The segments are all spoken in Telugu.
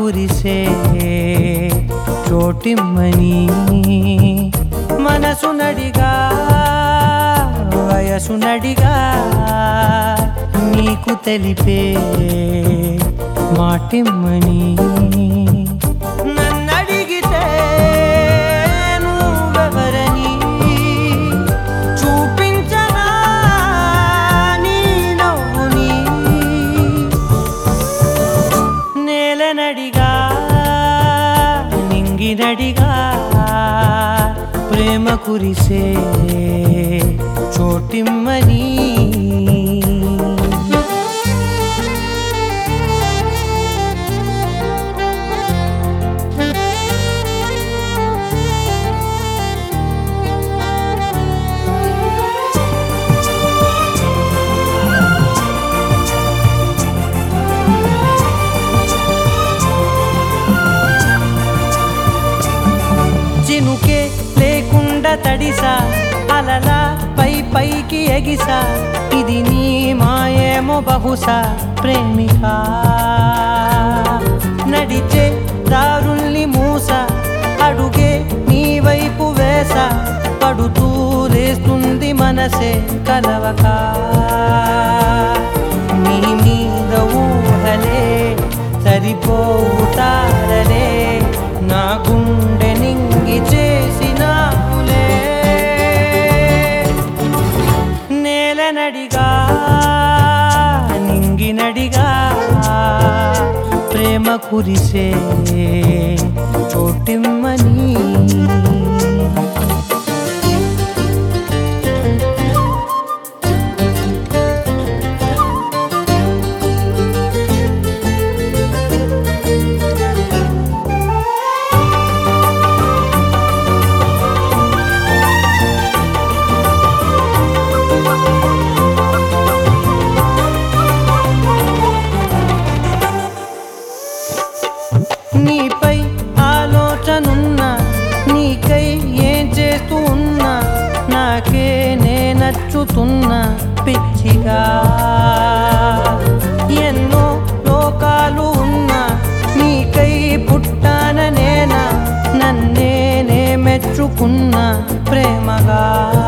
కురిసే చోటిమ్మని మనసు నడిగా వయసు నడిగా నీకు తెలిపే మాటిమ్మని నన్నడిగితే నువ్వెవరని చూపించనా నీ నవ్వుని నేలనడిగా నింగినడిగా ప్రేమ కురిసే చోటిమ్మని చినుకే లేకుండా తడిసా అలలా పై పైకి ఎగిసా ఇది నీ మాయేమో బహుశా ప్రేమిక నడిచే దారుల్ని మూస అడుగే నీ వైపు వేస పడుతూ లేస్తుంది మనసే కలవక నీ మీద ఊహలే సరిపోతారలే నా గుండె నింగి చేసినావులే నేలనడిగా నింగినడిగా ప్రేమ కురిసే చోటిమ్మని నీపై ఆలోచనున్నా నీకై ఏం చేస్తూ ఉన్నా నాకే నే నచ్చుతున్నా పిచ్చిగా ఎన్నో లోకాలు ఉన్నా నీకై పుట్టాన నేనా నన్నే నే మెచ్చుకున్నా ప్రేమగా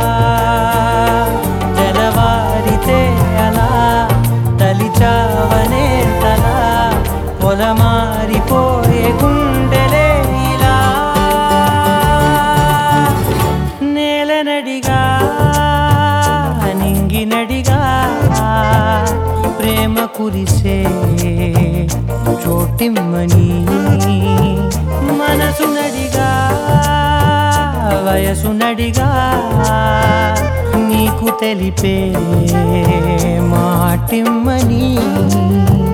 తెలవారితే అలా తలిచావనే తలా పొలమారిపోయే గుండెలే ఇలా నేలనడిగా నింగినడిగా ప్రేమ కురిసే చోటిమ్మని మనసు నడిగా వయసు నడిగా నీకు తెలిపే మాటిమ్మని